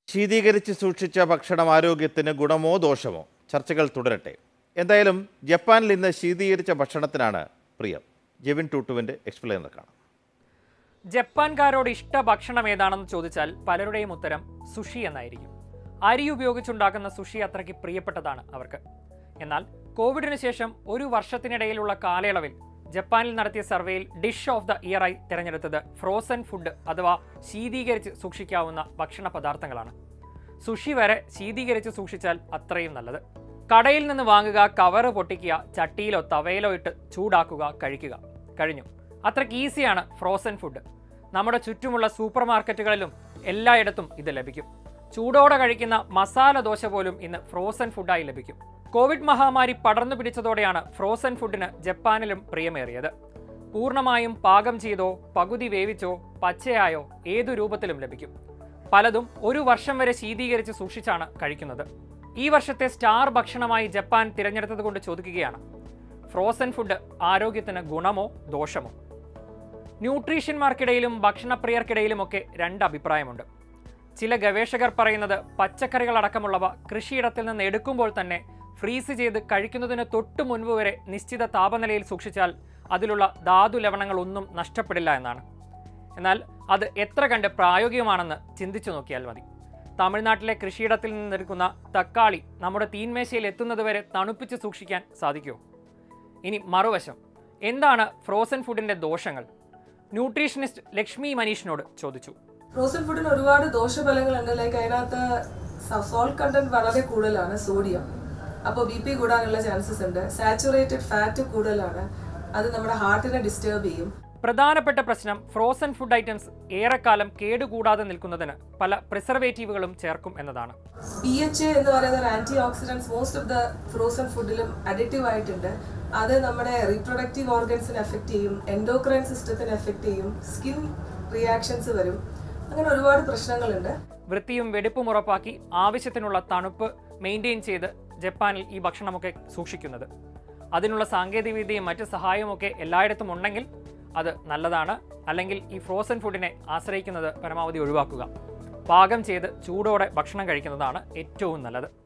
ശീതീകരിച്ച് സൂക്ഷിച്ച ഭക്ഷണം ആരോഗ്യത്തിന് ഗുണമോ ദോഷമോ ചർച്ചകൾ തുടരട്ടെ എന്തായാലും ജപ്പാനിൽ ഇന്ന് ശീതീകരിച്ച ഭക്ഷണത്തിനാണ് പ്രിയം ജെവിൻ ടൂട്ടുവിൻ്റെ എക്സ്പ്ലെയിനർ കാണാം ജപ്പാൻകാരോട് ഇഷ്ട ഭക്ഷണം ഏതാണെന്ന് ചോദിച്ചാൽ പലരുടെയും ഉത്തരം സുഷി എന്നായിരിക്കും അരി ഉപയോഗിച്ചുണ്ടാക്കുന്ന സുഷി അത്രയ്ക്ക് പ്രിയപ്പെട്ടതാണ് അവർക്ക് എന്നാൽ കോവിഡിന് ശേഷം ഒരു വർഷത്തിനിടയിലുള്ള കാലയളവിൽ ജപ്പാനിൽ നടത്തിയ സർവേയിൽ ഡിഷ് ഓഫ് ദ ഇയറായി തിരഞ്ഞെടുത്തത് ഫ്രോസൺ ഫുഡ് അഥവാ ശീതീകരിച്ച് സൂക്ഷിക്കാവുന്ന ഭക്ഷണ പദാർത്ഥങ്ങളാണ് സുഷി വരെ ശീതീകരിച്ച് സൂക്ഷിച്ചാൽ അത്രയും നല്ലത് കടയിൽ നിന്ന് വാങ്ങുക കവറ് പൊട്ടിക്കുക ചട്ടിയിലോ തവയിലോ ഇട്ട് ചൂടാക്കുക കഴിക്കുക കഴിഞ്ഞു അത്രയ്ക്ക് ഈസിയാണ് ഫ്രോസൺ ഫുഡ് നമ്മുടെ ചുറ്റുമുള്ള സൂപ്പർ മാർക്കറ്റുകളിലും എല്ലായിടത്തും ഇത് ലഭിക്കും ചൂടോടെ കഴിക്കുന്ന മസാല ദോശ പോലും ഇന്ന് ഫ്രോസൺ ഫുഡായി ലഭിക്കും കോവിഡ് മഹാമാരി പടർന്നു പിടിച്ചതോടെയാണ് ഫ്രോസൺ ഫുഡിന് ജപ്പാനിലും പ്രിയമേറിയത് പൂർണ്ണമായും പാകം ചെയ്തോ പകുതി വേവിച്ചോ പച്ചയായോ ഏതു രൂപത്തിലും ലഭിക്കും പലതും ഒരു വർഷം വരെ ശീതീകരിച്ച് സൂക്ഷിച്ചാണ് കഴിക്കുന്നത് ഈ വർഷത്തെ സ്റ്റാർ ഭക്ഷണമായി ജപ്പാൻ തിരഞ്ഞെടുത്തത് കൊണ്ട് ചോദിക്കുകയാണ് ഫ്രോസൺ ഫുഡ് ആരോഗ്യത്തിന് ഗുണമോ ദോഷമോ ന്യൂട്രീഷ്യന്മാർക്കിടയിലും ഭക്ഷണപ്രിയർക്കിടയിലുമൊക്കെ രണ്ട് അഭിപ്രായമുണ്ട് ചില ഗവേഷകർ പറയുന്നത് പച്ചക്കറികളടക്കമുള്ളവ കൃഷിയിടത്തിൽ നിന്ന് എടുക്കുമ്പോൾ തന്നെ ഫ്രീസ് ചെയ്ത് കഴിക്കുന്നതിന് തൊട്ടു മുൻപ് വരെ നിശ്ചിത താപനിലയിൽ സൂക്ഷിച്ചാൽ അതിലുള്ള ധാതു ലവണങ്ങളൊന്നും നഷ്ടപ്പെടില്ല എന്നാണ് എന്നാൽ അത് എത്ര കണ്ട് പ്രായോഗികമാണെന്ന് ചിന്തിച്ചു നോക്കിയാൽ മതി തമിഴ്നാട്ടിലെ കൃഷിയിടത്തിൽ നിന്നെടുക്കുന്ന തക്കാളി നമ്മുടെ തീന്മേശയിൽ എത്തുന്നതുവരെ തണുപ്പിച്ച് സൂക്ഷിക്കാൻ സാധിക്കുമോ ഇനി മറുവശം എന്താണ് ഫ്രോസൺ ഫുഡിന്റെ ദോഷങ്ങൾ ന്യൂട്രീഷനിസ്റ്റ് ലക്ഷ്മി മനീഷിനോട് ചോദിച്ചു ഫ്രോസൺ ഫുഡിന് ഒരുപാട് ദോഷഫലങ്ങളുണ്ട് ലൈക്ക് അതിനകത്ത് സോൾട്ട് കണ്ടന്റ് വളരെ കൂടുതലാണ് സോഡിയം അപ്പോൾ ബി പി കൂടാനുള്ള ചാൻസസ് ഉണ്ട് സാച്ചുറേറ്റഡ് ഫാറ്റ് കൂടുതലാണ് അത് നമ്മുടെ ഹാർട്ടിനെ ഡിസ്റ്റർബ് ചെയ്യും പ്രധാനപ്പെട്ട പ്രശ്നം ഫ്രോസൺ ഫുഡ് ഐറ്റംസ് ഏറെക്കാലം കേടുകൂടാതെ നിൽക്കുന്നതിന് പല പ്രിസർവേറ്റീവുകളും ചേർക്കും എന്നതാണ് പി എച്ച് എന്ന് പറയുന്ന ഒരു antioxidants most of the frozen ഫുഡിലും അഡിക്റ്റീവ് ആയിട്ടുണ്ട് അത് നമ്മുടെ റീപ്രൊഡക്റ്റീവ് ഓർഗൻസിനെ എഫക്റ്റ് ചെയ്യും എൻഡോക്രൈൻ സിസ്റ്റത്തിനെ എഫക്റ്റ് ചെയ്യും സ്കിൻ റിയാക്ഷൻസ് വരും അങ്ങനെ ഒരുപാട് പ്രശ്നങ്ങളുണ്ട് വൃത്തിയും വെടിപ്പും ഉറപ്പാക്കി ആവശ്യത്തിനുള്ള തണുപ്പ് മെയിൻറ്റെയിൻ ചെയ്ത് ജപ്പാനിൽ ഈ ഭക്ഷണമൊക്കെ സൂക്ഷിക്കുന്നത് അതിനുള്ള സാങ്കേതികവിദ്യയും മറ്റ് സഹായവുമൊക്കെ എല്ലായിടത്തും ഉണ്ടെങ്കിൽ അത് നല്ലതാണ് അല്ലെങ്കിൽ ഈ ഫ്രോസൺ ഫുഡിനെ ആശ്രയിക്കുന്നത് പരമാവധി ഒഴിവാക്കുക പാകം ചെയ്ത് ചൂടോടെ ഭക്ഷണം കഴിക്കുന്നതാണ് ഏറ്റവും നല്ലത്